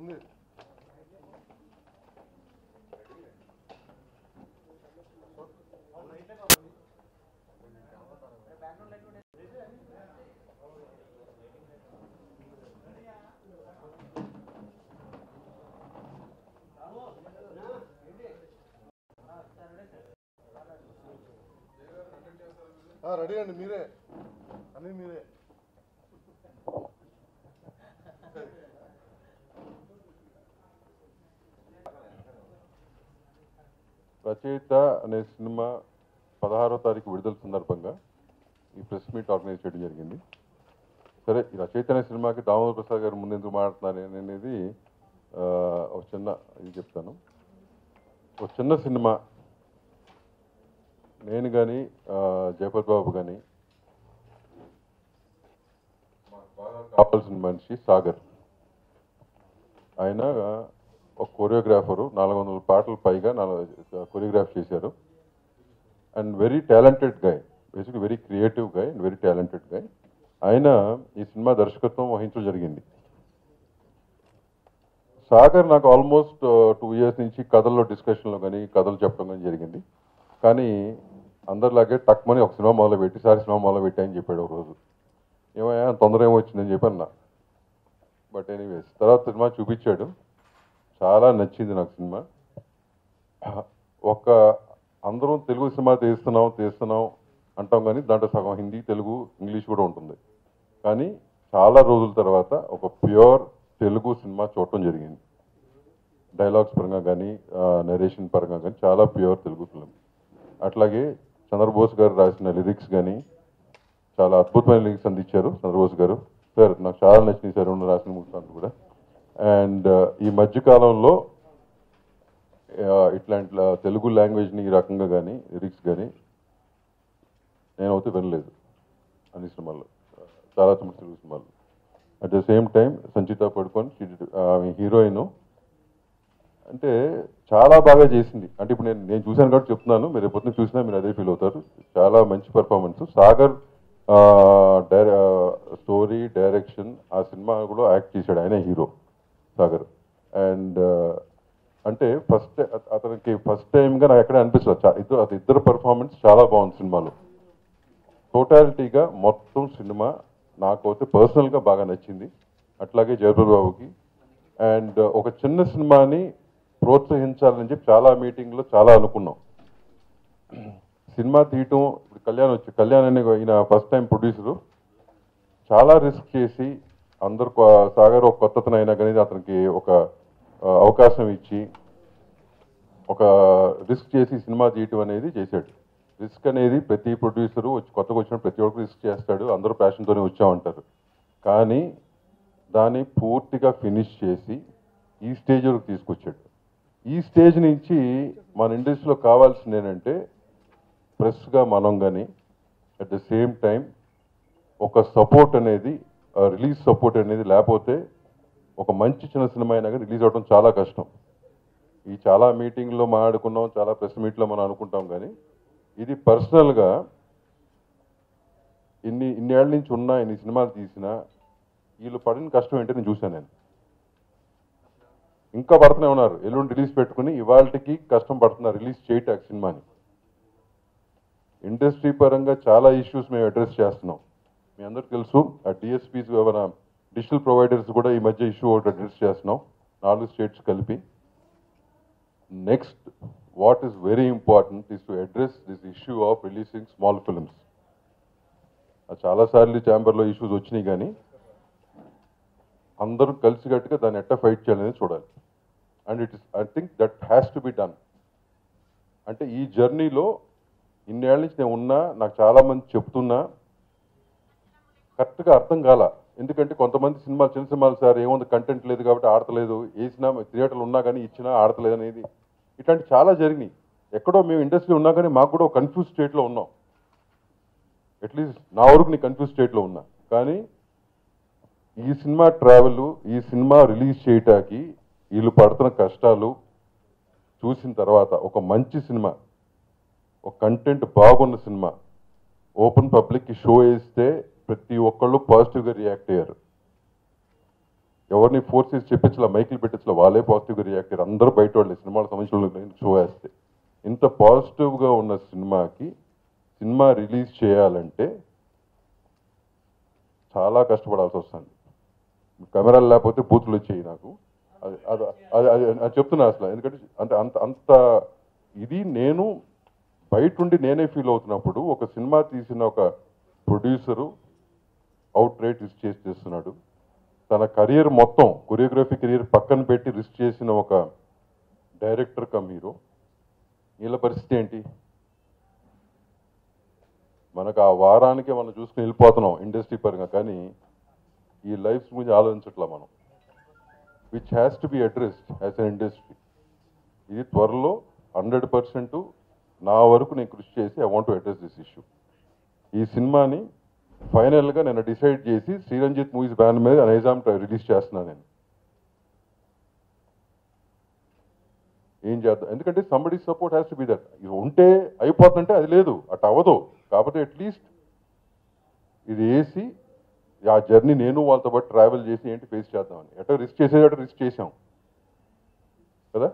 ఉంది ఆ, రెడీ అండి మీరే అన్నీ మీరే రచయిత అనే సినిమా పదహారో తారీఖు విడుదల సందర్భంగా ఈ ప్రెస్ మీట్ ఆర్గనైజ్ చేయడం జరిగింది సరే ఈ రచయిత అనే సినిమాకి దామోదర్ ప్రసాద్ గారు ముందెందుకు మాట్లాడుతున్నారు అనేది ఆ, ఒక చిన్న ఇది చెప్తాను ఒక చిన్న సినిమా నేను కానీ జయపత్ బాబు కానీ మాకు బాగా కావాల్సిన మనిషి సాగర్ ఆయన ఒక కొరియోగ్రాఫరు నాలుగు వందల పాటలు పైగా నాలుగు కొరియోగ్రాఫ్ చేశారు and very talented guy basically very creative guy and very talented guy ఆయన ఈ సినిమా దర్శకత్వం వహించడం జరిగింది సాగర్ నాకు ఆల్మోస్ట్ టూ ఇయర్స్ నుంచి కథల్లో డిస్కషన్లో కానీ కథలు చెప్పడం కానీ జరిగింది కానీ అందరిలాగే టక్మని ఒక సినిమా మొదలు పెట్టి సారి సినిమా మొదలు పెట్టి అని చెప్పాడు ఒక రోజు ఏమయ్యా తొందర ఏమొచ్చిందని చెప్పి అన్నా బట్ ఎనీవేస్ తర్వాత సినిమా చూపించాడు చాలా నచ్చింది నాకు సినిమా ఒక అందరం తెలుగు సినిమా తీస్తున్నాం తీస్తున్నాం అంటాం కానీ దాంట్లో సగం హిందీ తెలుగు ఇంగ్లీష్ కూడా ఉంటుంది కానీ చాలా రోజుల తర్వాత ఒక ప్యూర్ తెలుగు సినిమా చూడటం జరిగింది డైలాగ్స్ పరంగా కానీ నరేషన్ పరంగా కానీ చాలా ప్యూర్ తెలుగు ఫిలిం అట్లాగే చంద్రబోస్ గారు రాసిన లిరిక్స్ కానీ చాలా అద్భుతమైన లిరిక్స్ అందించారు చంద్రబోస్ గారు సార్ నాకు చాలా నచ్చినాయి సార్ ఉన్న రాసిన ముఖ్యమంత్రి కూడా అండ్ ఈ మధ్యకాలంలో ఆ, ఇట్లాంటి లా- తెలుగు లాంగ్వేజ్ని ఈ రకంగా కానీ లిరిక్స్ కానీ నేనైతే వినలేదు అన్ని సినిమాల్లో చాలా తమిళ తెలుగు సినిమాలు అట్ ద సేమ్ టైం సంచిత పడుకొని ఆమె హీరోయిన్ అంటే చాలా బాగా చేసింది అంటే ఇప్పుడు నేను నేను చూశాను కాబట్టి చెప్తున్నాను మీరు రేపు చూసినా మీరు అదే ఫీల్ అవుతారు చాలా మంచి పర్ఫార్మెన్స్ సాగర్ స్టోరీ డైరెక్షన్ ఆ సినిమా కూడా యాక్ట్ చేశాడు ఆయన హీరో సాగర్ అండ్ అంటే ఫస్ట్ అతనికి ఫస్ట్ టైంగా నాకు ఎక్కడ అనిపిస్తుంది చా- ఇద్దరు అది ఇద్దరు పర్ఫార్మెన్స్ చాలా బాగుంది సినిమాలో టోటాలిటీగా మొత్తం సినిమా నాకైతే పర్సనల్గా బాగా నచ్చింది అట్లాగే జయప్రద బాబుకి అండ్ ఒక చిన్న సినిమాని ప్రోత్సహించాలని చెప్పి చాలా మీటింగ్లో చాలా అనుకున్నాం సినిమా తీయటం ఇప్పుడు కళ్యాణ్ వచ్చి కళ్యాణ్ అనే ఈయన ఫస్ట్ టైం ప్రొడ్యూసరు చాలా రిస్క్ చేసి అందరు కొ- సాగర్ ఒక కొత్తతనం అయినా కానీ అతనికి ఒక ఆ, అవకాశం ఇచ్చి ఒక రిస్క్ చేసి సినిమా తీయటం అనేది చేశాడు రిస్క్ అనేది ప్రతి ప్రొడ్యూసరు వచ్చి కొత్తగా వచ్చిన ప్రతి ఒక్కరు రిస్క్ చేస్తాడు అందరూ ప్యాషన్తోనే వచ్చామంటారు కానీ దాన్ని పూర్తిగా ఫినిష్ చేసి ఈ స్టేజ్ వరకు తీసుకొచ్చాడు ఈ స్టేజ్ నుంచి మన ఇండస్ట్రీలో కావాల్సింది ఏంటంటే ప్రెస్గా మనం కానీ అట్ ద సేమ్ టైం ఒక సపోర్ట్ అనేది రిలీజ్ సపోర్ట్ అనేది లేకపోతే ఒక మంచి చిన్న సినిమా అయినా కానీ రిలీజ్ అవడం చాలా కష్టం ఈ చాలా మీటింగ్లో మాట్లాడుకున్నాం చాలా ప్రెస్ మీట్లో మనం అనుకుంటాం కానీ ఇది పర్సనల్గా ఇన్ని ఇన్నేళ్ళ నుంచి ఉన్నా ఇన్ని సినిమాలు తీసినా వీళ్ళు పడిన కష్టం ఏంటో నేను చూశాను నేను ఇంకా పడుతూనే ఉన్నారు ఎల్లుండి రిలీజ్ పెట్టుకుని ఇవాళకి కష్టం పడుతున్నారు రిలీజ్ చేయటానికి సినిమాని ఇండస్ట్రీ పరంగా చాలా ఇష్యూస్ మేము అడ్రస్ చేస్తున్నాం మీ అందరికి తెలుసు ఆ డిఎస్పీస్ మన డిజిటల్ ప్రొవైడర్స్ కూడా ఈ మధ్య ఇష్యూ ఒకటి అడ్రస్ చేస్తున్నాం నాలుగు స్టేట్స్ కలిపి next what is very important is to address this issue of releasing small films చాలాసార్లు ఛాంబర్లో ఇష్యూస్ వచ్చినాయి కానీ అందరూ కలిసికట్టుగా దాన్ని ఎట్లా ఫైట్ చేయాలనేది చూడాలి and it is I think that has to be done అంటే ఈ జర్నీలో ఇన్నేళ్ళ నుంచి నేను ఉన్నా నాకు చాలా మంది చెప్తున్నా కరెక్ట్గా అర్థం కాల ఎందుకంటే కొంతమంది సినిమాలు చిన్న సినిమాలు సార్ ఏముంది కంటెంట్ లేదు కాబట్టి ఆడతలేదు వేసినా థియేటర్లు ఉన్నా కానీ ఇచ్చినా ఆడతలేదు అనేది ఇట్లాంటి చాలా జరిగినాయి ఎక్కడో మేము ఇండస్ట్రీ ఉన్నా కానీ మాకు కూడా ఒక కన్ఫ్యూజ్ స్టేట్లో ఉన్నాం అట్లీస్ట్ నా వరకు నీ కన్ఫ్యూజ్ స్టేట్లో ఉన్నా కానీ ఈ సినిమా ట్రావెల్ ఈ సినిమా రిలీజ్ చేయటానికి వీళ్ళు పడుతున్న కష్టాలు చూసిన తర్వాత ఒక మంచి సినిమా ఒక కంటెంట్ బాగున్న సినిమా ఓపెన్ పబ్లిక్కి షో వేస్తే ప్రతి ఒక్కళ్ళు పాజిటివ్గా రియాక్ట్ అయ్యారు ఎవరిని ఫోర్స్ చేసి చెప్పించలా మైకిల్ పెట్టించలా వాళ్ళే పాజిటివ్గా రియాక్ట్ అయ్యారు అందరూ బయట వాళ్ళే సినిమాల సంబంధించిన షో వేస్తే ఇంత పాజిటివ్గా ఉన్న సినిమాకి సినిమా రిలీజ్ చేయాలంటే చాలా కష్టపడాల్సి వస్తుంది కెమెరాలు లేకపోతే బూతులు వచ్చాయి నాకు అది అది అది అది అది చెప్తున్నా అసలు ఎందుకంటే అంటే అంత అంత ఇది నేను బయట ఉండి నేనే ఫీల్ అవుతున్నప్పుడు ఒక సినిమా తీసిన ఒక ప్రొడ్యూసరు అవుట్ రేట్ రిస్క్ చేసి చేస్తున్నాడు తన కెరియర్ మొత్తం కొరియోగ్రఫీ కెరియర్ పక్కన పెట్టి రిస్క్ చేసిన ఒక డైరెక్టర్ కమ్ హీరో వీళ్ళ పరిస్థితి ఏంటి మనకు ఆ వారానికి మనం చూసుకుని వెళ్ళిపోతున్నాం ఇండస్ట్రీ పరంగా కానీ ఈ లైఫ్స్ గురించి ఆలోచించట్లా మనం which has to be addressed as an industry ఇది త్వరలో హండ్రెడ్ పర్సెంట్ నా వరకు నేను కృషి చేసి I want to address this issue ఈ సినిమాని ఫైనల్గా నేను డిసైడ్ చేసి శ్రీరంజిత్ మూవీస్ బ్యాన్ మీద నైజాం రిలీజ్ చేస్తున్నాను నేను ఏం చేద్దాం ఎందుకంటే somebody support has to be that ఇది ఉంటే అయిపోతుందంటే అది లేదు అటు అవ్వదు కాకపోతే అట్లీస్ట్ ఇది వేసి ఆ జర్నీ నేను వాళ్ళతో పాటు ట్రావెల్ చేసి ఏంటి ఫేస్ చేద్దామని ఎటో రిస్క్ చేసేటట్టు రిస్క్ చేసాం కదా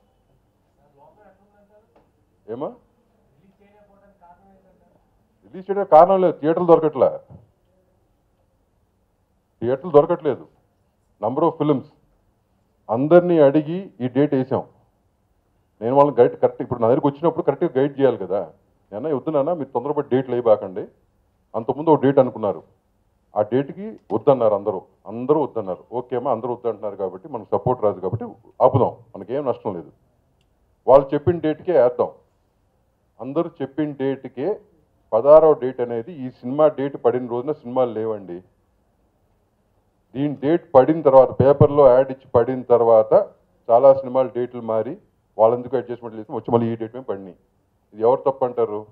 ఏమా రిలీజ్ చేయడం కారణం లేదు థియేటర్లు దొరకట్లే థియేటర్లు దొరకట్లేదు నంబర్ ఆఫ్ ఫిల్మ్స్ అందరినీ అడిగి ఈ డేట్ వేసాం నేను వాళ్ళని గైడ్ కరెక్ట్ ఇప్పుడు నా దగ్గరికి వచ్చినప్పుడు కరెక్ట్గా గైడ్ చేయాలి కదా నేను వద్దునా మీరు తొందరపడి డేట్లు వేయబాకండి అంతకుముందు ఒక డేట్ అనుకున్నారు ఆ డేట్కి వద్దన్నారు అందరూ అందరూ వద్దన్నారు ఓకే అమ్మా అందరూ వద్దంటున్నారు కాబట్టి మనకు సపోర్ట్ రాదు కాబట్టి ఆపుదాం మనకేం నష్టం లేదు వాళ్ళు చెప్పిన డేట్కే వేద్దాం అందరూ చెప్పిన డేట్కే పదహారవ డేట్ అనేది ఈ సినిమా డేట్ పడిన రోజున సినిమాలు లేవండి దీని డేట్ పడిన తర్వాత పేపర్లో యాడ్ ఇచ్చి పడిన తర్వాత చాలా సినిమాలు డేట్లు మారి వాళ్ళెందుకు అడ్జస్ట్మెంట్ చేసి వచ్చి మళ్ళీ ఈ డేట్ మేము పడినాయి ఇది ఎవరు తప్పు అంటారు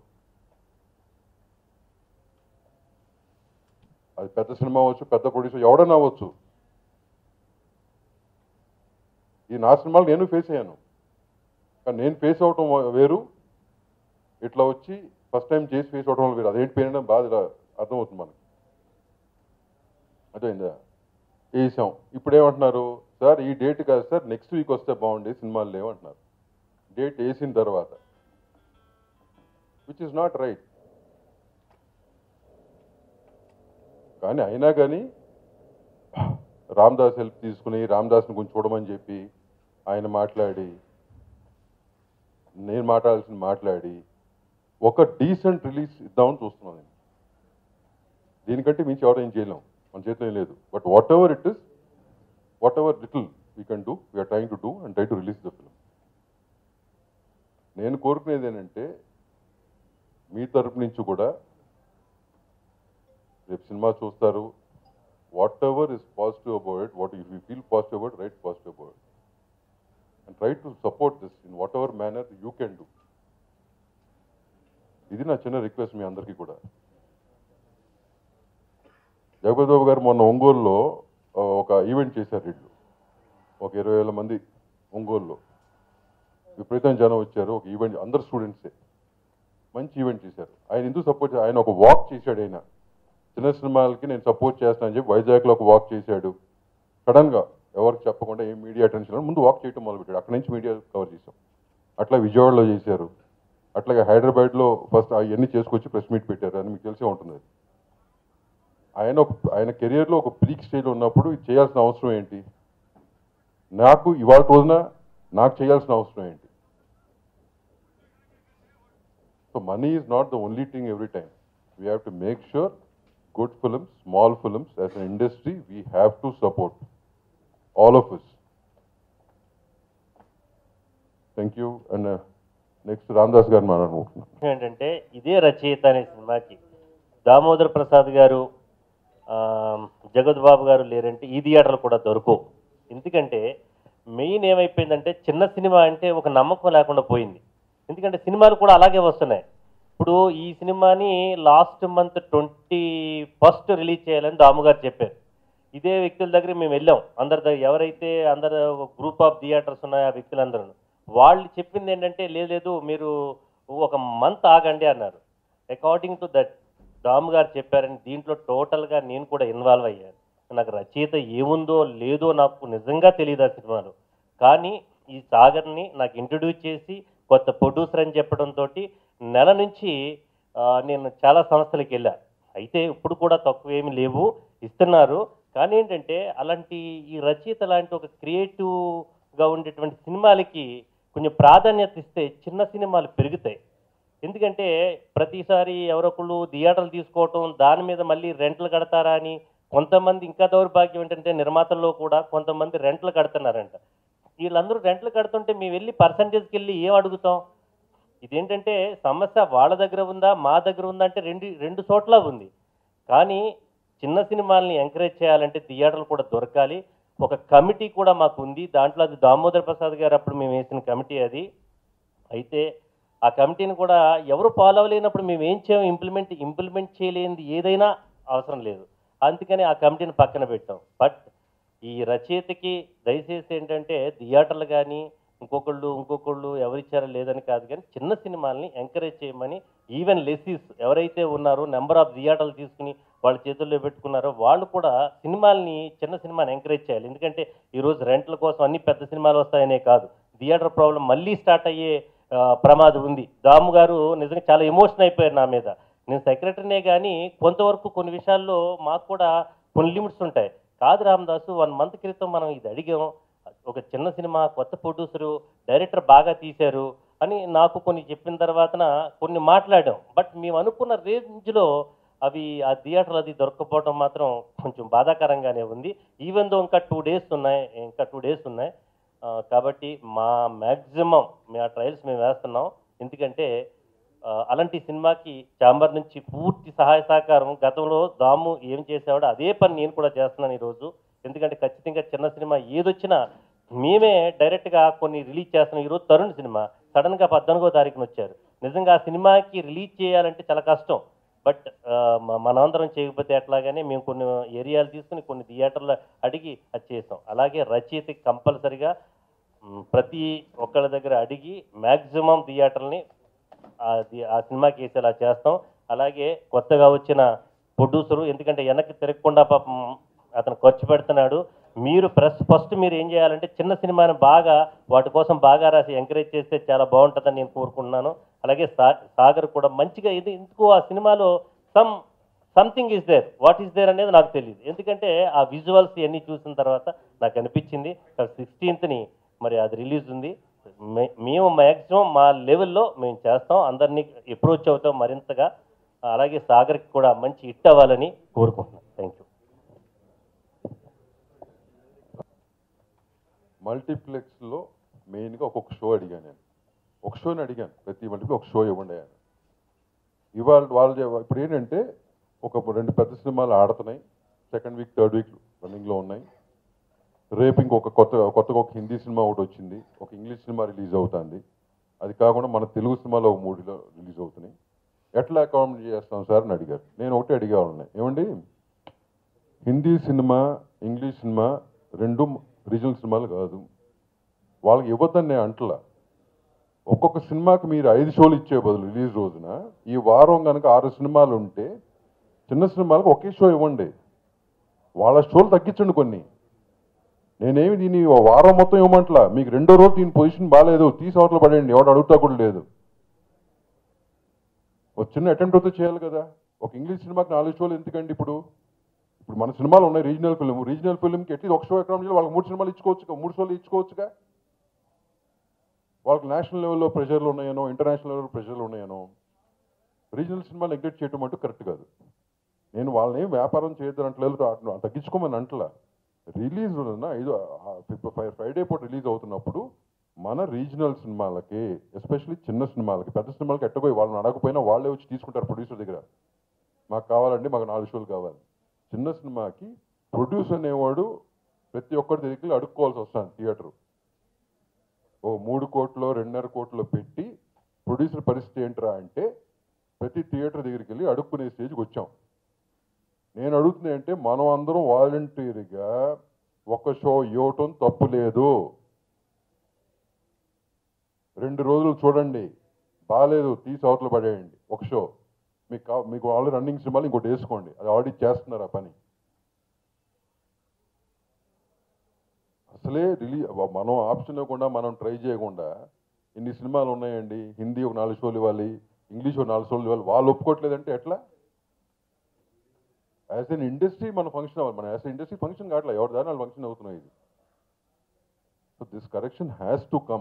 అది పెద్ద సినిమా అవ్వచ్చు పెద్ద ప్రొడ్యూసర్ ఎవడన్నా అవ్వచ్చు ఈ నా సినిమాలు నేను ఫేస్ అయ్యాను కానీ నేను ఫేస్ అవటం వేరు ఇట్లా వచ్చి ఫస్ట్ టైం చేసి ఫేస్ అవటం వేరు అదేంటి పేరు బాధ ఇలా అర్థమవుతుంది మనకి అర్థమైందా వేసాం ఇప్పుడు ఏమంటున్నారు సార్ ఈ డేట్ కాదు సార్ నెక్స్ట్ వీక్ వస్తే బాగుండే సినిమాలు లేవు అంటున్నారు డేట్ వేసిన తర్వాత విచ్ ఇస్ నాట్ రైట్ కానీ అయినా కానీ రామ్దాస్ హెల్ప్ తీసుకుని రామ్దాస్ని కొంచెం చూడమని చెప్పి ఆయన మాట్లాడి నేను మాట్లాడాల్సిన మాట్లాడి ఒక డీసెంట్ రిలీజ్ ఇద్దామని చూస్తున్నాను నేను దీనికంటే మించి ఎవరు ఏం చేయలేం మన చేతిలో ఏం లేదు but whatever it is whatever little we are can do we are trying to do and try to release the film నేను కోరుకునేది ఏంటంటే మీ తరపు నుంచి కూడా రేపు సినిమా చూస్తారు whatever is positive about it what if you feel positive about right positive about it and try to support this in whatever manner you can do ఇది నా చిన్న రిక్వెస్ట్ మీ అందరికీ కూడా జగపతి బాబు గారు మొన్న ఒంగోలులో ఆ, ఒక ఈవెంట్ చేశారు వీళ్ళు ఒక ఇరవై వేల మంది ఒంగోలులో విపరీతం జనం వచ్చారు ఒక ఈవెంట్ అందరు స్టూడెంట్సే మంచి ఈవెంట్ చేశారు ఆయన ఎందుకు సపోర్ట్ ఆయన ఒక వాక్ చేశాడు ఆయన చిన్న సినిమాలకి నేను సపోర్ట్ చేస్తానని చెప్పి వైజాగ్లో ఒక వాక్ చేశాడు సడన్గా ఎవరికి చెప్పకుండా ఏ మీడియా అటెన్షన్ ముందు వాక్ చేయడం మొదలుపెట్టాడు అక్కడి నుంచి మీడియా కవర్ చేశాం అట్లా విజయవాడలో చేశారు అట్లాగే హైదరాబాద్లో ఫస్ట్ అవన్నీ చేసుకొచ్చి ప్రెస్ మీట్ పెట్టారు అని మీకు తెలిసే ఉంటుంది అది. ఆయన ఒక ఆయన కెరియర్లో ఒక పీక్ స్టేజ్లో ఉన్నప్పుడు ఇది చేయాల్సిన అవసరం ఏంటి నాకు ఇవాళ రోజున నాకు చేయాల్సిన అవసరం ఏంటి so money is not the only thing every time we have to make sure good films small films as an industry we have to support all of us thank you and next Ramadas గారిని మాట్లాడుకుంటున్నాను ఏంటంటే ఇదే రచయిత అనే సినిమాకి దామోదర్ ప్రసాద్ గారు ఆ, జగత్ బాబు గారు లేరంటే ఈ థియేటర్లు కూడా దొరకవు ఎందుకంటే మెయిన్ ఏమైపోయిందంటే చిన్న సినిమా అంటే ఒక నమ్మకం లేకుండా పోయింది ఎందుకంటే సినిమాలు కూడా అలాగే వస్తున్నాయి ఇప్పుడు ఈ సినిమాని last month twenty first release చేయాలని దాము గారు చెప్పారు ఇదే వ్యక్తుల దగ్గర మేము వెళ్ళాం అందరి దగ్గర ఎవరైతే అందరు గ్రూప్ ఆఫ్ థియేటర్స్ ఉన్నాయో ఆ వ్యక్తులందరూ వాళ్ళు చెప్పింది ఏంటంటే లేదు లేదు మీరు ఒక మంత్ ఆగండి అన్నారు అకార్డింగ్ టు దట్ దామ్ గారు చెప్పారని దీంట్లో టోటల్గా నేను కూడా ఇన్వాల్వ్ అయ్యాను నాకు రచయిత ఏముందో లేదో నాకు నిజంగా తెలియదు ఆ సినిమాలో కానీ ఈ సాగర్ని నాకు ఇంట్రడ్యూస్ చేసి కొత్త ప్రొడ్యూసర్ అని చెప్పడంతో నెల నుంచి ఆ, నేను చాలా సంస్థలకు వెళ్ళా అయితే ఇప్పుడు కూడా తక్కువ ఏమి లేవు ఇస్తున్నారు కానీ ఏంటంటే అలాంటి ఈ రచయిత లాంటి ఒక క్రియేటివ్గా ఉండేటువంటి సినిమాలకి కొంచెం ప్రాధాన్యత ఇస్తే చిన్న సినిమాలు పెరుగుతాయి ఎందుకంటే ప్రతిసారి ఎవరొకళ్ళు థియేటర్లు తీసుకోవటం దాని మీద మళ్ళీ రెంట్లు కడతారా అని కొంతమంది ఇంకా దౌర్భాగ్యం ఏంటంటే నిర్మాతల్లో కూడా కొంతమంది రెంట్లు కడుతున్నారంట వీళ్ళందరూ రెంట్లు కడుతుంటే మేము వెళ్ళి పర్సంటేజ్కి వెళ్ళి ఏం అడుగుతాం ఇదేంటంటే సమస్య వాళ్ళ దగ్గర ఉందా మా దగ్గర ఉందా అంటే రెండు రెండు చోట్ల ఉంది కానీ చిన్న సినిమాల్ని ఎంకరేజ్ చేయాలంటే థియేటర్లు కూడా దొరకాలి ఒక కమిటీ కూడా మాకు ఉంది దాంట్లో అది దామోదర్ ప్రసాద్ గారు అప్పుడు మేము వేసిన కమిటీ అది అయితే ఆ కమిటీని కూడా ఎవరు ఫాలో అవ్వలేనప్పుడు మేము ఏం చేయం ఇంప్లిమెంట్ ఇంప్లిమెంట్ చేయలేనిది ఏదైనా అవసరం లేదు అందుకని ఆ కమిటీని పక్కన పెట్టాం బట్ ఈ రచయితకి దయచేసి ఏంటంటే థియేటర్లు కానీ ఇంకొకళ్ళు ఇంకొకళ్ళు ఎవరిచ్చారో లేదని కాదు కానీ చిన్న సినిమాల్ని ఎంకరేజ్ చేయమని ఈవెన్ లెసీస్ ఎవరైతే ఉన్నారో నెంబర్ ఆఫ్ థియేటర్లు తీసుకుని వాళ్ళ చేతుల్లో పెట్టుకున్నారో వాళ్ళు కూడా సినిమాల్ని చిన్న సినిమాని ఎంకరేజ్ చేయాలి ఎందుకంటే ఈరోజు రెంట్ల కోసం అన్ని పెద్ద సినిమాలు వస్తాయనే కాదు థియేటర్ ప్రాబ్లం మళ్ళీ స్టార్ట్ అయ్యే ఆ, ప్రమాదం ఉంది దాము గారు నిజంగా చాలా ఎమోషన్ అయిపోయారు నా మీద నేను సెక్రటరీనే కానీ కొంతవరకు కొన్ని విషయాల్లో మాకు కూడా కొన్ని లిమిట్స్ ఉంటాయి కాదు రామదాసు వన్ మంత్ క్రితం మనం ఇది అడిగాం ఒక చిన్న సినిమా కొత్త ప్రొడ్యూసరు డైరెక్టర్ బాగా తీశారు అని నాకు కొన్ని చెప్పిన తర్వాతన కొన్ని మాట్లాడాం బట్ మేము అనుకున్న రేంజ్లో అవి ఆ థియేటర్ అది దొరకపోవడం మాత్రం కొంచెం బాధాకరంగానే ఉంది ఈవెన్ దో ఇంకా టూ డేస్ ఉన్నాయి ఇంకా టూ డేస్ ఉన్నాయి ఆ, కాబట్టి మా మ్యాక్సిమం మేము ఆ ట్రయల్స్ మేము వేస్తున్నాం ఎందుకంటే ఆ, అలాంటి సినిమాకి చాంబర్ నుంచి పూర్తి సహాయ సహకారం గతంలో దాము ఏం చేసేవాడో అదే పని నేను కూడా చేస్తున్నాను ఈరోజు ఎందుకంటే ఖచ్చితంగా చిన్న సినిమా ఏదొచ్చినా మేమే డైరెక్ట్గా కొన్ని రిలీజ్ చేస్తున్నాం ఈరోజు తరుణ్ సినిమా సడన్గా పద్నాలుగో తారీఖున వచ్చారు నిజంగా ఆ సినిమాకి రిలీజ్ చేయాలంటే చాలా కష్టం బట్ మనందరం చేయకపోతే ఎట్లాగానే మేము కొన్ని ఏరియాలు తీసుకుని కొన్ని థియేటర్లు అడిగి అది చేసాం అలాగే రచయితకి కంపల్సరిగా మ్, ప్రతి ఒక్కళ్ళ దగ్గర అడిగి మ్యాక్సిమం థియేటర్ని అది ఆ సినిమాకి వేసేలా చేస్తాం అలాగే కొత్తగా వచ్చిన ప్రొడ్యూసరు ఎందుకంటే వెనక్కి తిరగకుండా పాపం అతను ఖర్చు పెడుతున్నాడు మీరు ప్రెస్ ఫస్ట్ మీరు ఏం చేయాలంటే చిన్న సినిమాని బాగా వాటి కోసం బాగా రాసి ఎంకరేజ్ చేస్తే చాలా బాగుంటుందని నేను కోరుకుంటున్నాను అలాగే సా సాగర్ కూడా మంచిగా ఇది ఎందుకు ఆ సినిమాలో some something is there what is there అనేది నాకు తెలియదు ఎందుకంటే ఆ విజువల్స్ ఇవన్నీ చూసిన తర్వాత నాకు అనిపించింది సిక్స్టీన్త్ని మరి అది రిలీజ్ ఉంది మే- మేము మ్యాక్సిమం మా లెవెల్లో మేము చేస్తాం అందరినీ అప్రోచ్ అవుతాం మరింతగా అలాగే సాగర్కి కూడా మంచి హిట్ అవ్వాలని కోరుకుంటున్నాను థ్యాంక్ యూ మల్టీప్లెక్స్లో మెయిన్గా ఒక్కొక్క షో అడిగాను నేను ఒక షోని అడిగాను ప్రతి మల్టీప్లెక్స్ ఒక షో ఇవ్వండి అని ఇవాళ వాళ్ళు చె- ఇప్పుడు ఏంటంటే ఒక రెండు పెద్ద సినిమాలు ఆడుతున్నాయి సెకండ్ వీక్ థర్డ్ వీక్ రన్నింగ్లో ఉన్నాయి రేపు ఇంకొక కొత్త కొత్తగా ఒక హిందీ సినిమా ఒకటి వచ్చింది ఒక ఇంగ్లీష్ సినిమా రిలీజ్ అవుతుంది అది కాకుండా మన తెలుగు సినిమాలో ఒక మూడులో రిలీజ్ అవుతున్నాయి ఎట్లా అకామిడేట్ చేస్తాం సార్ అని అడిగారు నేను ఒకటే అడిగా ఉన్నాయి ఏమండి హిందీ సినిమా ఇంగ్లీష్ సినిమా రెండు రీజనల్ సినిమాలు కాదు వాళ్ళకి ఇవ్వద్దని నేను అంటలా ఒక్కొక్క సినిమాకి మీరు ఐదు షోలు ఇచ్చే బదులు రిలీజ్ రోజున ఈ వారం కనుక ఆరు సినిమాలు ఉంటే చిన్న సినిమాలకు ఒకే షో ఇవ్వండి వాళ్ళ షోలు తగ్గించండి కొన్ని నేనేమి దీన్ని ఓ వారం మొత్తం ఇవ్వమంటలా మీకు రెండో రోజు దీని పొజిషన్ బాగాలేదు తీసి అవతల పడేయండి ఎవడు అడుగుతా కూడా లేదు ఒక చిన్న అటెంప్ట్ అయితే చేయాలి కదా ఒక ఇంగ్లీష్ సినిమాకి నాలుగు షోలు ఎందుకండి ఇప్పుడు ఇప్పుడు మన సినిమాలు ఉన్నాయి రీజనల్ ఫిల్మ్ రీజనల్ ఫిల్మ్కి ఎట్లీస్ట్ ఒక షో ఎక్కడ ఉండాలి వాళ్ళకి మూడు సినిమాలు ఇచ్చుకోవచ్చు మూడు షోలు ఇచ్చుకోవచ్చుగా వాళ్ళకి నేషనల్ లెవెల్లో ప్రెషర్లు ఉన్నాయనో ఇంటర్నేషనల్ లెవెల్లో ప్రెషర్లు ఉన్నాయనో రీజనల్ సినిమా నెగ్లెక్ట్ చేయడం అంటూ కరెక్ట్ కాదు నేను వాళ్ళని ఏం వ్యాపారం చేయొద్దంటలేదు తగ్గించుకోమని అంటలా రిలీజ్ ఐదు ఫ్రైడే పూట రిలీజ్ అవుతున్నప్పుడు మన రీజనల్ సినిమాలకి ఎస్పెషల్లీ చిన్న సినిమాలకి పెద్ద సినిమాలకి ఎట్టపోయి వాళ్ళని అడగకపోయినా వాళ్ళే వచ్చి తీసుకుంటారు ప్రొడ్యూసర్ దగ్గర మాకు కావాలండి మాకు నాలుగు షోలు కావాలి చిన్న సినిమాకి ప్రొడ్యూసర్ అనేవాడు ప్రతి ఒక్కరి దగ్గరికి వెళ్ళి అడుక్కోవాల్సి వస్తుంది థియేటర్ ఓ మూడు కోట్లు రెండున్నర కోట్లు పెట్టి ప్రొడ్యూసర్ పరిస్థితి ఏంట్రా అంటే ప్రతి థియేటర్ దగ్గరికి వెళ్ళి అడుక్కునే స్టేజ్కి వచ్చాం నేను అడుగుతుంది అంటే మనం అందరం వాలంటీర్గా ఒక షో ఇవ్వటం తప్పు లేదు రెండు రోజులు చూడండి బాగాలేదు తీసి అవతల పడేయండి ఒక షో మీకు కా- మీకు ఆల్రెడీ రన్నింగ్ సినిమాలు ఇంకోటి వేసుకోండి అది ఆల్రెడీ చేస్తున్నారు ఆ పని అసలే రిలీ మనం ఆప్షన్ ఇవ్వకుండా మనం ట్రై చేయకుండా ఇన్ని సినిమాలు ఉన్నాయండి హిందీ ఒక నాలుగు షోలు ఇవ్వాలి ఇంగ్లీష్ ఒక నాలుగు షోలు ఇవ్వాలి వాళ్ళు ఒప్పుకోవట్లేదంటే ఎట్లా యాజ్ ఎన్ ఇండస్ట్రీ మన ఫంక్షన్ అవ్వాలి మన యాజ్ ఇండస్ట్రీ ఫంక్షన్ కావట్లేదు ఎవరి దాని వాళ్ళు ఫంక్షన్ అవుతున్నాయి ఇది so this correction has to come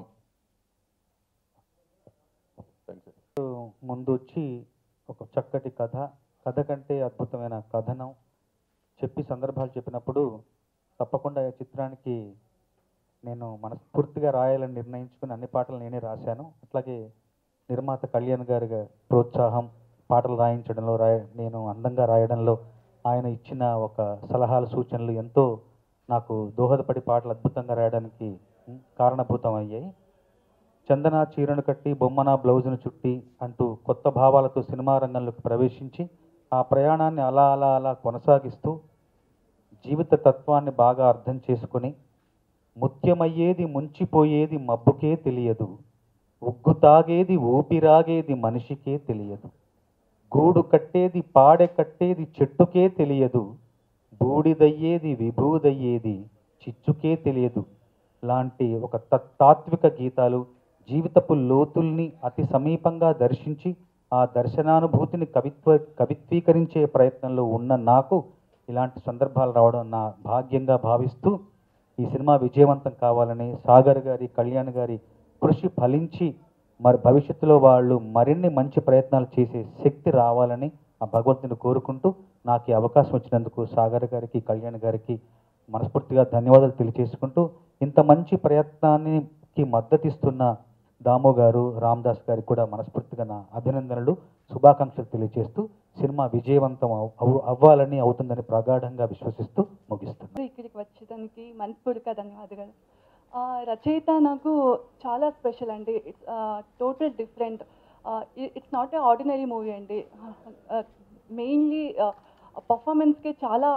thanks ముందు వచ్చి ఒక చక్కటి కథ కథ కంటే అద్భుతమైన కథనం చెప్పి సందర్భాలు చెప్పినప్పుడు తప్పకుండా ఈ చిత్రానికి నేను మనస్ఫూర్తిగా రాయాలని నిర్ణయించుకుని అన్ని పాటలు నేనే రాశాను అట్లాగే నిర్మాత కళ్యాణ్ గారి ప్రోత్సాహం పాటలు రాయించడంలో రాయ నేను అందంగా రాయడంలో ఆయన ఇచ్చిన ఒక సలహాలు సూచనలు ఎంతో నాకు దోహదపడి పాటలు అద్భుతంగా రాయడానికి ఉం, కారణభూతం అయ్యాయి చందన చీరను కట్టి బొమ్మన బ్లౌజును చుట్టి అంటూ కొత్త భావాలతో సినిమా రంగంలోకి ప్రవేశించి ఆ ప్రయాణాన్ని అలా అలా అలా కొనసాగిస్తూ జీవిత తత్వాన్ని బాగా అర్థం చేసుకుని ముత్యమయ్యేది ముంచిపోయేది మబ్బుకే తెలియదు ఉగ్గు తాగేది ఊపిరాగేది మనిషికే తెలియదు గూడు కట్టేది పాడె కట్టేది చెట్టుకే తెలియదు బూడిదయ్యేది విభూదయ్యేది చిచ్చుకే తెలియదు లాంటి ఒక తత్- తాత్విక గీతాలు జీవితపు లోతుల్ని అతి సమీపంగా దర్శించి ఆ దర్శనానుభూతిని కవిత్వ కవిత్వీకరించే ప్రయత్నంలో ఉన్న నాకు ఇలాంటి సందర్భాలు రావడం నా భాగ్యంగా భావిస్తూ ఈ సినిమా విజయవంతం కావాలని సాగర్ గారి కళ్యాణ్ గారి కృషి ఫలించి మరి భవిష్యత్తులో వాళ్ళు మరిన్ని మంచి ప్రయత్నాలు చేసే శక్తి రావాలని ఆ భగవంతుని కోరుకుంటూ నాకు ఈ అవకాశం వచ్చినందుకు సాగర్ గారికి కళ్యాణ్ గారికి మనస్ఫూర్తిగా ధన్యవాదాలు తెలియజేసుకుంటూ ఇంత మంచి ప్రయత్నానికి మద్దతిస్తున్న దాము గారు రామ్దాస్ గారికి కూడా మనస్ఫూర్తిగా నా అభినందనలు శుభాకాంక్షలు తెలియజేస్తూ సినిమా విజయవంతం అవ్- అవ్- అవ్వాలని అవుతుందని ప్రగాఢంగా విశ్వసిస్తూ ముగిస్తున్నాను ఇక్కడికి వచ్చేదానికి మనస్ఫూర్తిగా ధన్యవాదాలు ఆ, రచయిత నాకు చాలా స్పెషల్ అండి it's total different it's not a ordinary movie అండి మెయిన్లీ పర్ఫార్మెన్స్కి చాలా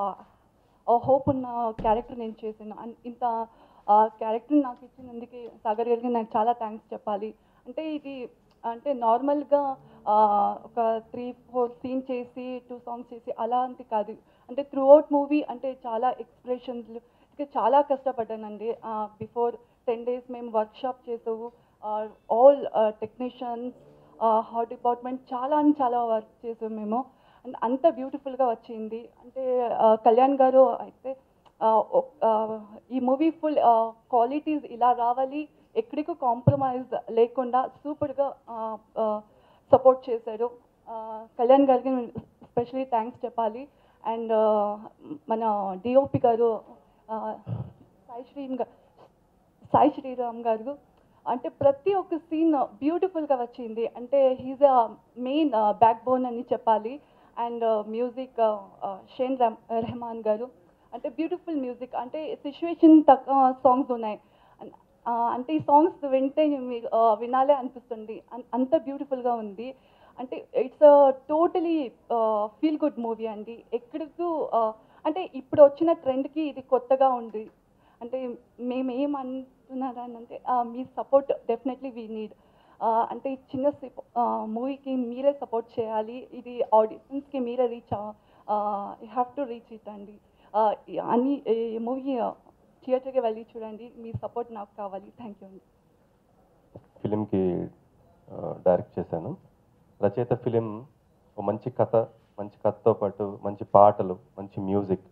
హోప్ ఉన్న క్యారెక్టర్ నేను చేశాను అన్- ఇంత క్యారెక్టర్ నాకు ఇచ్చినందుకు సాగర్ గారికి నాకు చాలా థ్యాంక్స్ చెప్పాలి అంటే ఇది అంటే నార్మల్గా ఒక త్రీ ఫోర్ సీన్ చేసి టూ సాంగ్స్ చేసి అలాంటి కాదు అంటే త్రూ అవుట్ మూవీ అంటే చాలా ఎక్స్ప్రెషన్స్లు ఇంకా చాలా కష్టపడ్డానండి బిఫోర్ టెన్ డేస్ మేము వర్క్షాప్ చేసాము ఆల్ టెక్నీషియన్స్ హార్ట్ డిపార్ట్మెంట్ చాలా అని చాలా వర్క్ చేసాము మేము అండ్ అంత బ్యూటిఫుల్గా వచ్చింది అంటే ఆ, కళ్యాణ్ గారు అయితే ఆ, ఒక్- ఆ, ఈ మూవీ ఫుల్ క్వాలిటీస్ ఇలా రావాలి ఎక్కడికి కాంప్రమైజ్ లేకుండా సూపర్గా సపోర్ట్ చేశారు ఆ, కళ్యాణ్ గారికి స్పెషలీ థ్యాంక్స్ చెప్పాలి అండ్ మన డిఓపి గారు ఆ, సాయి శ్రీమ్ గా సాయి శ్రీరామ్ గారు అంటే ప్రతి ఒక్క సీన్ బ్యూటిఫుల్గా వచ్చింది అంటే he's a main backbone అని చెప్పాలి and music Shane Rah Rahman గారు అంటే బ్యూటిఫుల్ మ్యూజిక్ అంటే సిచ్యువేషన్ తక్కువ సాంగ్స్ ఉన్నాయి అన్- ఆ, అంటే ఈ సాంగ్స్ వింటే మీ- ఆ, వినాలే అనిపిస్తుంది అన్- అంత బ్యూటిఫుల్గా ఉంది అంటే it's totally feel good movie అండి ఎక్కడికు ఆ, అంటే ఇప్పుడు వచ్చిన ట్రెండ్కి ఇది కొత్తగా ఉంది అంటే మేము ఏం అంటున్నారంటే మీ సపోర్ట్ డెఫినెట్లీ వీ నీడ్ అంటే ఈ చిన్న మూవీకి మీరే సపోర్ట్ చేయాలి ఇది ఆడియన్స్కి మీరే reach you have to reach it అండి ఆ, ఈ అన్ని ఈ మూవీ థియేటర్కి వెళ్ళి చూడండి మీ సపోర్ట్ నాకు కావాలి థ్యాంక్ యూ అండి ఫిలింకి డైరెక్ట్ చేశాను రచయిత ఫిలిం ఒక మంచి కథ మంచి కథతో పాటు మంచి పాటలు మంచి మ్యూజిక్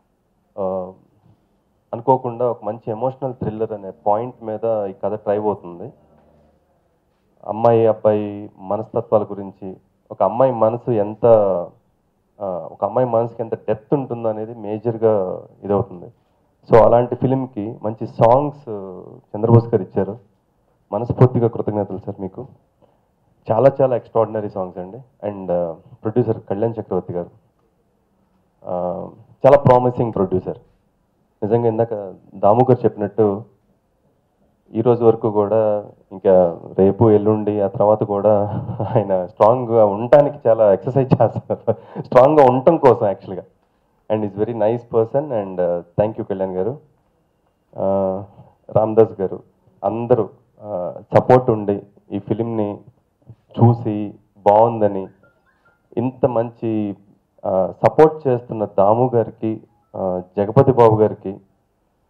అనుకోకుండా ఒక మంచి ఎమోషనల్ థ్రిల్లర్ అనే పాయింట్ మీద ఈ కథ ట్రైవ్ అవుతుంది అమ్మాయి అబ్బాయి మనస్తత్వాల గురించి ఒక అమ్మాయి మనసు ఎంత ఆ, ఒక అమ్మాయి మనసుకి ఎంత డెప్త్ ఉంటుందో అనేది మేజర్గా ఇదవుతుంది సో అలాంటి ఫిలింకి మంచి సాంగ్స్ చంద్రబోస్ గారు ఇచ్చారు మనస్ఫూర్తిగా కృతజ్ఞతలు సార్ మీకు చాలా చాలా ఎక్స్ట్రాడినరీ సాంగ్స్ అండి అండ్ ప్రొడ్యూసర్ కళ్యాణ్ చక్రవర్తి గారు ఆ, చాలా ప్రామిసింగ్ ప్రొడ్యూసర్ నిజంగా ఇందాక దాము గారు చెప్పినట్టు ఈ రోజు వరకు కూడా ఇంకా రేపు ఎల్లుండి ఆ తర్వాత కూడా ఆయన స్ట్రాంగ్గా ఉండటానికి చాలా ఎక్సర్సైజ్ చేస్తారు స్ట్రాంగ్గా ఉండటం కోసం యాక్చువల్గా and is very nice person and thank you Kalyan గారు రామ్దాస్ గారు అందరూ సపోర్ట్ ఉండి ఈ ఫిలింని చూసి బాగుందని ఇంత మంచి సపోర్ట్ చేస్తున్న దాము గారికి ఆ, జగపతి బాబు గారికి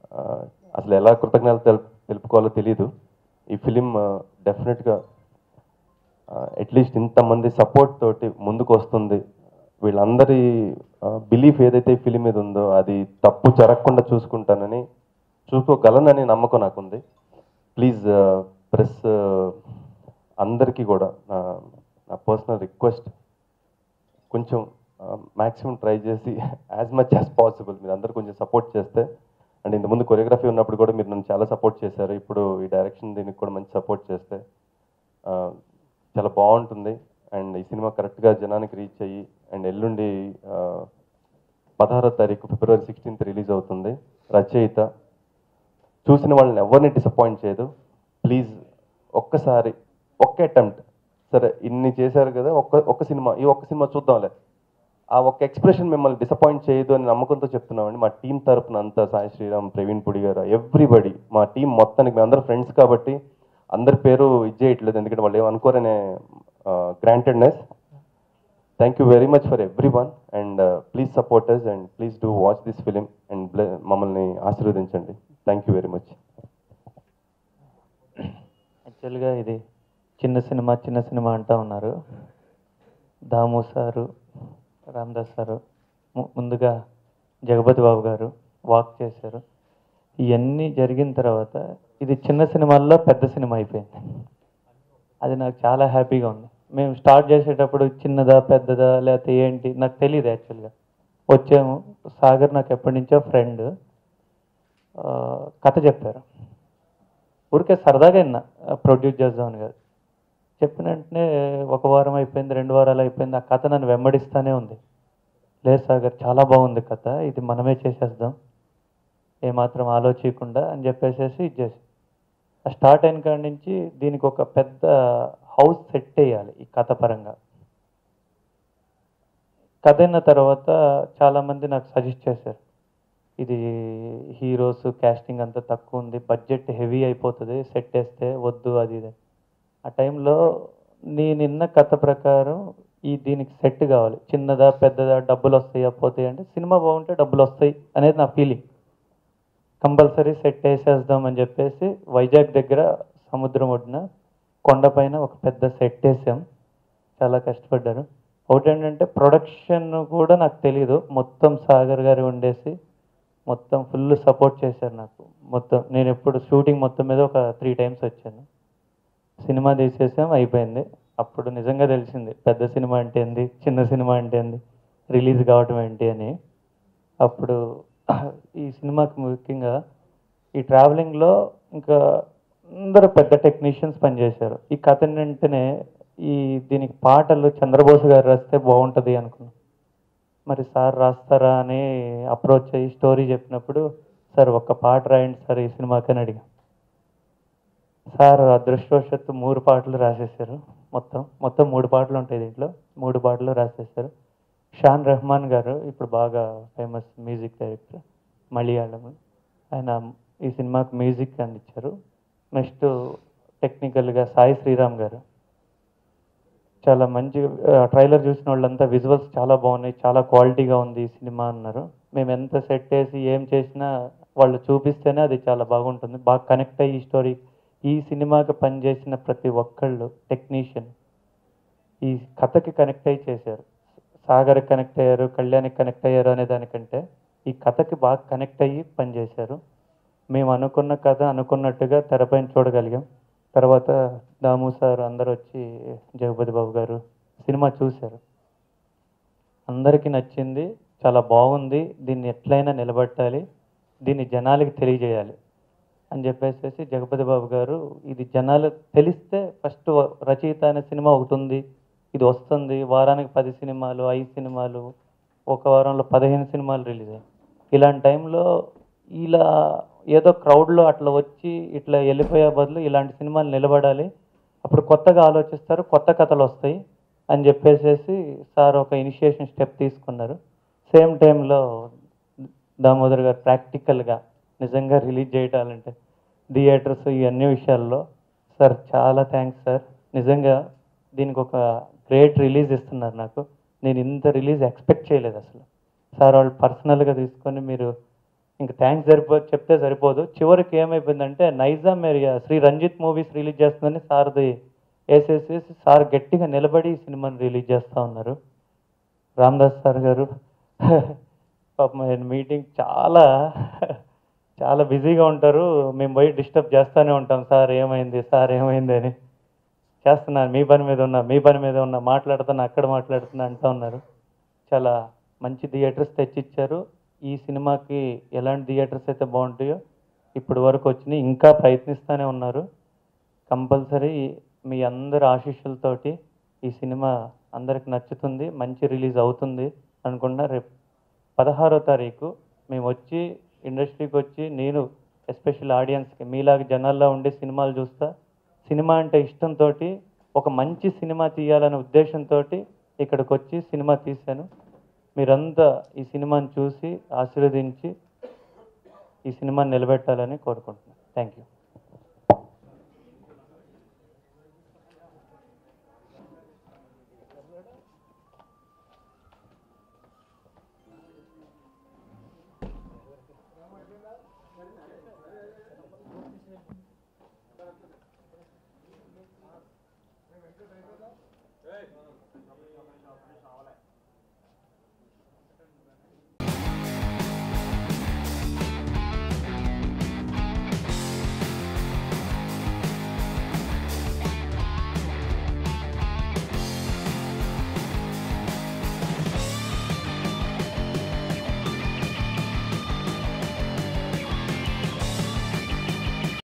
ఆ, అసలు ఎలా కృతజ్ఞతలు తెలుపు తెలుపుకోవాలో తెలీదు ఈ ఫిలిం డెఫినెట్గా అట్లీస్ట్ ఇంతమంది సపోర్ట్ తోటి ముందుకు వస్తుంది వీళ్ళందరి బిలీఫ్ ఏదైతే ఈ ఫిలిం మీద ఉందో అది తప్పు జరగకుండా చూసుకుంటానని చూసుకోగలనని నమ్మకం నాకుంది ప్లీజ్ ప్రెస్ అందరికీ కూడా నా నా పర్సనల్ రిక్వెస్ట్ కొంచెం మ్యాక్సిమం ట్రై చేసి యాజ్ మచ్ యాజ్ పాసిబుల్ మీరు అందరు కొంచెం సపోర్ట్ చేస్తే అండ్ ఇంతకుముందు కొరియోగ్రఫీ ఉన్నప్పుడు కూడా మీరు నన్ను చాలా సపోర్ట్ చేశారు ఇప్పుడు ఈ డైరెక్షన్ దీనికి కూడా మంచి సపోర్ట్ చేస్తే ఆ, చాలా బాగుంటుంది అండ్ ఈ సినిమా కరెక్ట్గా జనానికి రీచ్ అయ్యి అండ్ ఎల్లుండి ఆ, పదహారో తారీఖు ఫిబ్రవరి సిక్స్టీన్త్ రిలీజ్ అవుతుంది రచయిత చూసిన వాళ్ళని ఎవరిని డిసప్పాయింట్ చేయదు ప్లీజ్ ఒక్కసారి ఒక్క అటెంప్ట్ సరే ఇన్ని చేశారు కదా ఒక్క ఒక్క సినిమా ఈ ఒక్క సినిమా చూద్దాంలే ఆ ఒక్క ఎక్స్ప్రెషన్ మిమ్మల్ని డిసప్పాయింట్ చేయదు అని నమ్మకంతో చెప్తున్నామండి మా టీం తరపున అంతా సాయి శ్రీరామ్ ప్రవీణ్ పుడి గారు ఎవ్రీబడి మా టీం మొత్తానికి మేము అందరూ ఫ్రెండ్స్ కాబట్టి అందరి పేరు ఇది చేయట్లేదు ఎందుకంటే వాళ్ళు ఏమనుకోరనే గ్రాంటెడ్నెస్ thank you very much for everyone and please supporters and please do watch this film and మమ్మల్ని ఆశీర్వదించండి థ్యాంక్ యూ వెరీ మచ్ యాక్చువల్గా ఇది చిన్న సినిమా చిన్న సినిమా అంటా ఉన్నారు దాము సారు రామదాస్ సారు ము- ముందుగా జగపతి బాబు గారు వాక్ చేశారు ఇవన్నీ జరిగిన తర్వాత ఇది చిన్న సినిమాల్లో పెద్ద సినిమా అయిపోయింది అది నాకు చాలా హ్యాపీగా ఉంది మేము స్టార్ట్ చేసేటప్పుడు చిన్నదా పెద్దదా లేకపోతే ఏంటి నాకు తెలియదు యాక్చువల్గా వచ్చాము సాగర్ నాకు ఎప్పటి నుంచో ఫ్రెండ్ కథ చెప్పారు ఊరికే సరదాగా విన్నా ప్రొడ్యూస్ చేద్దామని కాదు చెప్పిన వెంటనే ఒక వారం అయిపోయింది రెండు వారాలు అయిపోయింది ఆ కథ నన్ను వెంబడిస్తానే ఉంది లేదు సాగర్ చాలా బాగుంది కథ ఇది మనమే చేసేద్దాం ఏమాత్రం ఆలోచించకుండా అని చెప్పేసేసి ఇచ్చేసి ఆ స్టార్ట్ అయిన కాడి నుంచి దీనికి ఒక పెద్ద హౌస్ సెట్ చేయాలి ఈ కథ పరంగా కథ అయిన తర్వాత చాలామంది నాకు సజెస్ట్ చేశారు ఇది హీరోస్ కాస్టింగ్ అంతా తక్కువ ఉంది బడ్జెట్ హెవీ అయిపోతుంది సెట్ వేస్తే వద్దు అది ఇది ఆ టైంలో నేనున్న కథ ప్రకారం ఈ దీనికి సెట్ కావాలి చిన్నదా పెద్దదా డబ్బులు వస్తాయా పోతాయి అంటే సినిమా బాగుంటే డబ్బులు వస్తాయి అనేది నా ఫీలింగ్ కంపల్సరీ సెట్ వేసేద్దాం అని చెప్పేసి వైజాగ్ దగ్గర సముద్రం ఒడ్డున కొండపైన ఒక పెద్ద సెట్ వేసాం చాలా కష్టపడ్డారు ఒకటి ఏంటంటే ప్రొడక్షన్ కూడా నాకు తెలియదు మొత్తం సాగర్ గారు ఉండేసి మొత్తం ఫుల్ సపోర్ట్ చేశారు నాకు మొత్తం నేను ఎప్పుడు షూటింగ్ మొత్తం మీద ఒక త్రీ టైమ్స్ వచ్చాను సినిమా తీసేసాం అయిపోయింది అప్పుడు నిజంగా తెలిసింది పెద్ద సినిమా అంటే ఏంది చిన్న సినిమా అంటే ఏంది రిలీజ్ కావటం ఏంటి అని అప్పుడు ఈ సినిమాకి ముఖ్యంగా ఈ ట్రావెలింగ్లో ఇంకా అందరూ పెద్ద టెక్నీషియన్స్ పనిచేశారు ఈ కథ వెంటనే ఈ దీనికి పాటలు చంద్రబోస్ గారు రాస్తే బాగుంటుంది అనుకున్నాం మరి సార్ రాస్తారా అని అప్రోచ్ అయ్యి స్టోరీ చెప్పినప్పుడు సార్ ఒక్క పాట రాయండి సార్ ఈ సినిమాకి అని అడిగాం సార్ అదృష్టవశాత్తు మూడు పాటలు రాసేసారు మొత్తం మొత్తం మూడు పాటలు ఉంటాయి దీంట్లో మూడు పాటలు రాసేసారు షాన్ రెహమాన్ గారు ఇప్పుడు బాగా ఫేమస్ మ్యూజిక్ డైరెక్టర్ మలయాళం ఆయన ఈ సినిమాకి మ్యూజిక్ అందించారు నెక్స్ట్ టెక్నికల్గా సాయి శ్రీరామ్ గారు చాలా మంచి ట్రైలర్ చూసిన వాళ్ళంతా విజువల్స్ చాలా బాగున్నాయి చాలా క్వాలిటీగా ఉంది ఈ సినిమా అన్నారు మేము ఎంత సెట్ చేసి ఏం చేసినా వాళ్ళు చూపిస్తేనే అది చాలా బాగుంటుంది బాగా కనెక్ట్ అయ్యి ఈ స్టోరీ ఈ సినిమాకి పనిచేసిన ప్రతి ఒక్కళ్ళు టెక్నీషియన్ ఈ కథకి కనెక్ట్ అయ్యి చేశారు సాగర్ కనెక్ట్ అయ్యారు కళ్యాణ్కి కనెక్ట్ అయ్యారు అనే దానికంటే ఈ కథకి బాగా కనెక్ట్ అయ్యి పనిచేశారు మేము అనుకున్న కథ అనుకున్నట్టుగా తెరపైన చూడగలిగాం తర్వాత దాము సార్ అందరు వచ్చి జగపతి బాబు గారు సినిమా చూశారు అందరికీ నచ్చింది చాలా బాగుంది దీన్ని ఎట్లయినా నిలబెట్టాలి దీన్ని జనాలకి తెలియజేయాలి అని చెప్పేసి జగపతి బాబు గారు ఇది జనాలు తెలిస్తే ఫస్ట్ రచయిత అనే సినిమా ఒకటి ఉంది ఇది వస్తుంది వారానికి పది సినిమాలు ఐదు సినిమాలు ఒక వారంలో పదిహేను సినిమాలు రిలీజ్ అయ్యాయి ఇలాంటి టైంలో ఇలా ఏదో క్రౌడ్లో అట్లా వచ్చి ఇట్లా వెళ్ళిపోయే బదులు ఇలాంటి సినిమాలు నిలబడాలి అప్పుడు కొత్తగా ఆలోచిస్తారు కొత్త కథలు వస్తాయి అని చెప్పేసేసి సార్ ఒక ఇనిషియేషన్ స్టెప్ తీసుకున్నారు సేమ్ టైంలో దామోదర్ గారు ప్రాక్టికల్గా నిజంగా రిలీజ్ చేయటాలంటే థియేటర్స్ ఇవన్నీ విషయాల్లో సార్ చాలా థ్యాంక్స్ సార్ నిజంగా దీనికి ఒక గ్రేట్ రిలీజ్ ఇస్తున్నారు నాకు నేను ఇంత రిలీజ్ ఎక్స్పెక్ట్ చేయలేదు అసలు సార్ వాళ్ళు పర్సనల్గా తీసుకొని మీరు ఇంకా థ్యాంక్స్ సరిపో చెప్తే సరిపోదు చివరికి ఏమైపోయిందంటే Nizam area Shri Ranjith movies release చేస్తుందని సార్ది వేసేసేసి సార్ గట్టిగా నిలబడి ఈ సినిమాని రిలీజ్ చేస్తూ ఉన్నారు రామదాస్ సార్ గారు పాపం ఆయన మీటింగ్ చాలా చాలా బిజీగా ఉంటారు మేము పోయి డిస్టర్బ్ చేస్తూనే ఉంటాం సార్ ఏమైంది సార్ ఏమైంది అని చేస్తున్నాను మీ పని మీద ఉన్నా మీ పని మీద ఉన్నా మాట్లాడుతున్నా అక్కడ మాట్లాడుతున్నా అంటూ ఉన్నారు చాలా మంచి థియేటర్స్ తెచ్చిచ్చారు ఈ సినిమాకి ఎలాంటి థియేటర్స్ అయితే బాగుంటాయో ఇప్పటి వరకు వచ్చినాయి ఇంకా ప్రయత్నిస్తూనే ఉన్నారు కంపల్సరీ మీ అందరి ఆశీస్సులతోటి ఈ సినిమా అందరికి నచ్చుతుంది మంచి రిలీజ్ అవుతుంది అనుకున్నా రేపు పదహారో తారీఖు మేము వచ్చి ఇండస్ట్రీకి వచ్చి నేను ఎస్పెషల్ ఆడియన్స్కి మీలాగా జనాల్లో ఉండి సినిమాలు చూస్తా సినిమా అంటే ఇష్టంతో ఒక మంచి సినిమా తీయాలనే ఉద్దేశంతో ఇక్కడికి వచ్చి సినిమా తీశాను మీరంతా ఈ సినిమాని చూసి ఆశీర్వదించి ఈ సినిమాని నిలబెట్టాలని కోరుకుంటున్నాను థ్యాంక్ యూ వెంకటేశ్వర